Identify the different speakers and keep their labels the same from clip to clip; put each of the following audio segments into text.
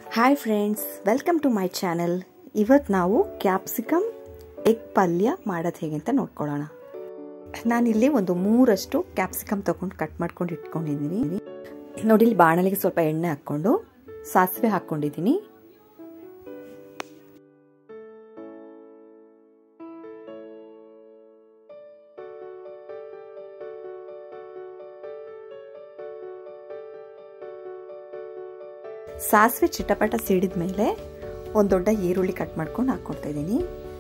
Speaker 1: hi friends welcome to my channel ಇವತ್ತು ನಾವು capsicum egg ಪಲ್ಯ ಮಾಡೋದು ಹೇಗೆ ಅಂತ ನೋಡ್ಕೊಳ್ಳೋಣ ನಾನಿಲ್ಲಿ ಒಂದು ಮೂರಷ್ಟು ಕ್ಯಾಪ್ಸಿಕಮ್ ತೊಗೊಂಡು ಕಟ್ ಮಾಡ್ಕೊಂಡು ಇಟ್ಕೊಂಡಿದ್ದೀನಿ ನೋಡಿ ಇಲ್ಲಿ ಬಾಣಲಿಗೆ ಸ್ವಲ್ಪ ಎಣ್ಣೆ ಹಾಕ್ಕೊಂಡು ಸಾಸಿವೆ ಹಾಕ್ಕೊಂಡಿದ್ದೀನಿ ಸಾಸಿವೆ ಚಿಟಪಟ ಸಿಡಿದ ಮೇಲೆ ಒಂದು ದೊಡ್ಡ ಈರುಳ್ಳಿ ಕಟ್ ಮಾಡ್ಕೊಂಡು ಹಾಕ್ಕೊಡ್ತಾ ಇದ್ದೀನಿ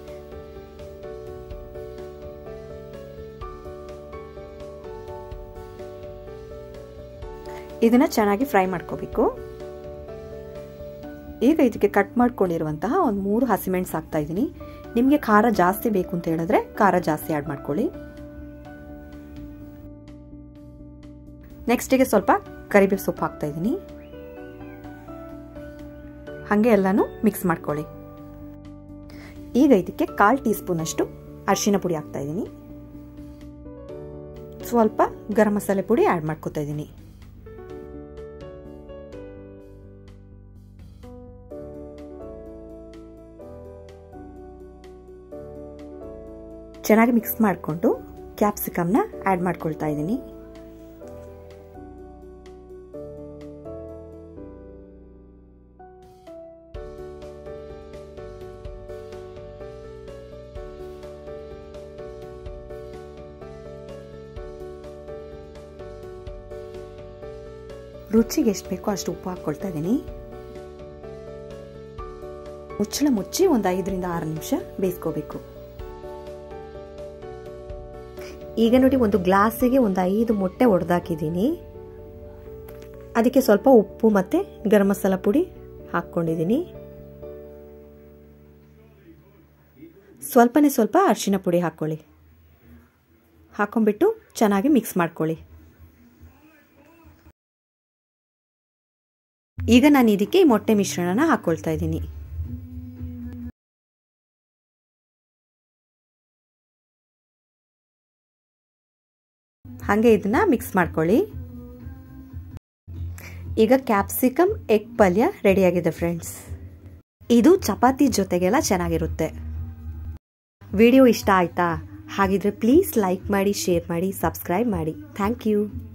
Speaker 1: ಇದನ್ನ ಚೆನ್ನಾಗಿ ಫ್ರೈ ಮಾಡ್ಕೋಬೇಕು ಈಗ ಇದಕ್ಕೆ ಕಟ್ ಮಾಡ್ಕೊಂಡಿರುವಂತಹ ಒಂದು ಮೂರು ಹಸಿಮೆಣಸು ಹಾಕ್ತಾ ಇದ್ದೀನಿ ನಿಮಗೆ ಖಾರ ಜಾಸ್ತಿ ಬೇಕು ಅಂತ ಹೇಳಿದ್ರೆ ಖಾರ ಜಾಸ್ತಿ ಆ್ಯಡ್ ಮಾಡ್ಕೊಳ್ಳಿ ನೆಕ್ಸ್ಟಿಗೆ ಸ್ವಲ್ಪ ಕರಿಬೇವು ಸೊಪ್ಪು ಹಾಕ್ತಾ ಇದ್ದೀನಿ ಹಾಗೆ ಎಲ್ಲನೂ ಮಿಕ್ಸ್ ಮಾಡ್ಕೊಳ್ಳಿ ಈಗ ಇದಕ್ಕೆ ಕಾಲು ಟೀ ಸ್ಪೂನಷ್ಟು ಅರಿಶಿನ ಪುಡಿ ಹಾಕ್ತಾ ಇದ್ದೀನಿ ಸ್ವಲ್ಪ ಗರಂ ಮಸಾಲೆ ಪುಡಿ ಆ್ಯಡ್ ಮಾಡ್ಕೊತಾ ಇದ್ದೀನಿ ಚೆನ್ನಾಗಿ ಮಿಕ್ಸ್ ಮಾಡಿಕೊಂಡು ಕ್ಯಾಪ್ಸಿಕಮ್ನ ಆ್ಯಡ್ ಮಾಡ್ಕೊಳ್ತಾ ಇದ್ದೀನಿ ರುಚಿಗೆ ಎಷ್ಟು ಬೇಕೋ ಅಷ್ಟು ಉಪ್ಪು ಹಾಕ್ಕೊಳ್ತಾ ಇದ್ದೀನಿ ಮುಚ್ಚಳ ಮುಚ್ಚಿ ಒಂದು ಐದರಿಂದ ಆರು ನಿಮಿಷ ಬೇಯಿಸ್ಕೋಬೇಕು ಈಗ ನೋಡಿ ಒಂದು ಗ್ಲಾಸಿಗೆ ಒಂದು ಐದು ಮೊಟ್ಟೆ ಒಡೆದಾಕಿದ್ದೀನಿ ಅದಕ್ಕೆ ಸ್ವಲ್ಪ ಉಪ್ಪು ಮತ್ತು ಗರಂ ಮಸಾಲ ಪುಡಿ ಹಾಕ್ಕೊಂಡಿದ್ದೀನಿ ಸ್ವಲ್ಪನೇ ಸ್ವಲ್ಪ ಅರಿಶಿನ ಪುಡಿ ಹಾಕ್ಕೊಳ್ಳಿ ಹಾಕೊಂಡ್ಬಿಟ್ಟು ಚೆನ್ನಾಗಿ ಮಿಕ್ಸ್ ಮಾಡ್ಕೊಳ್ಳಿ ಈಗ ನಾನು ಇದಕ್ಕೆ ಈ ಮೊಟ್ಟೆ ಮಿಶ್ರಣನ ಹಾಕ್ಕೊಳ್ತಾ ಇದ್ದೀನಿ ಹಾಗೆ ಇದನ್ನ ಮಿಕ್ಸ್ ಮಾಡ್ಕೊಳ್ಳಿ ಈಗ ಕ್ಯಾಪ್ಸಿಕಮ್ ಎಗ್ ಪಲ್ಯ ರೆಡಿಯಾಗಿದೆ ಫ್ರೆಂಡ್ಸ್ ಇದು ಚಪಾತಿ ಜೊತೆಗೆಲ್ಲ ಚೆನ್ನಾಗಿರುತ್ತೆ ವಿಡಿಯೋ ಇಷ್ಟ ಆಯ್ತಾ ಹಾಗಿದ್ರೆ ಪ್ಲೀಸ್ ಲೈಕ್ ಮಾಡಿ ಶೇರ್ ಮಾಡಿ ಸಬ್ಸ್ಕ್ರೈಬ್ ಮಾಡಿ ಥ್ಯಾಂಕ್ ಯು